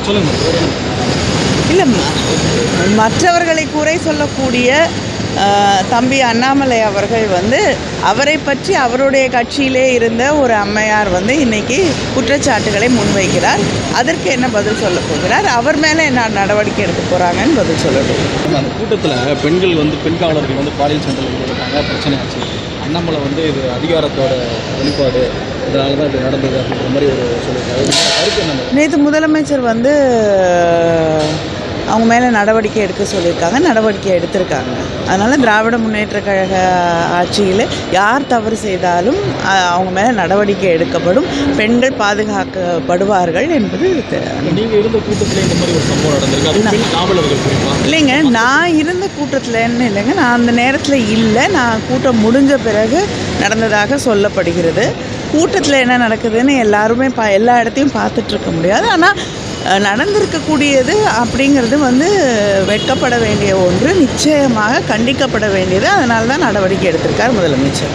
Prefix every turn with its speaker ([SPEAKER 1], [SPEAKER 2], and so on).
[SPEAKER 1] சொல்லுங்க
[SPEAKER 2] இல்லை ம- மற்றவர்களை குறை சொல்லக்கூடிய அஹ், தம்பி அண்ணாமலை அவர்கள் வந்து அவரை பற்றி அவருடைய கட்சியிலே இருந்த ஒரு அம்மையார் வந்து இன்னைக்கு குற்றச்சாட்டுகளை முன்வைக்கிறார் அதற்கு என்ன பதில் சொல்ல போகிறார் அவர் மேலே என்ன நடவடிக்கை எடுக்க போகிறாங்கன்னு பதில் சொல்லணும்
[SPEAKER 1] அந்த கூட்டத்தில் பெண்கள் வந்து பெண் காவலர்கள் வந்து பாலியல் சண்டை இருக்காங்க பிரச்சனை ஆச்சு அண்ணாமலை வந்து இது அதிகாரத்தோட வெளிப்பாடு இதனால தான் இப்படி நடந்தது அப்படின்ற மாதிரி ஒரு சொல்லியிருக்காரு கருத்து என்ன
[SPEAKER 2] நேற்று முதலமைச்சர் வந்து அவங்க மேலே நடவடிக்கை எடுக்க சொல்லியிருக்காங்க நடவடிக்கை எடுத்திருக்காங்க அதனால் திராவிட முன்னேற்ற கழக ஆட்சியில் யார் தவறு செய்தாலும் அஹ், அவங்க மேலே நடவடிக்கை எடுக்கப்படும் பெண்கள் பாதுகாக்கப்படுவார்கள் என்பது தெ-
[SPEAKER 1] நீங்கள் இருந்த கூட்டத்தில் இந்த மாதிரி ஒரு சம்பவம் நடந்திருக்கு அது பெண் காவலர்கள் குறிப்பா
[SPEAKER 2] இல்லைங்க நான் இருந்த கூட்டத்தில்ன்னு இல்லைங்க நான் அந்த நேரத்தில் இல்லை நான் கூட்டம் முடிஞ்ச பிறகு நடந்ததாக சொல்லப்படுகிறது கூட்டத்தில் என்ன நடக்குதுன்னு எல்லாருமே பா எல்லா இடத்தையும் பார்த்துட்டு இருக்க முடியாது ஆனால் அஹ், நடந்திருக்கக்கூடியது அப்படிங்கிறது வந்து வெட்கப்பட வேண்டிய ஒன்று நிச்சயமாக கண்டிக்கப்பட வேண்டியது அதனால தான் நடவடிக்கை எடுத்திருக்கார் முதலமைச்சர்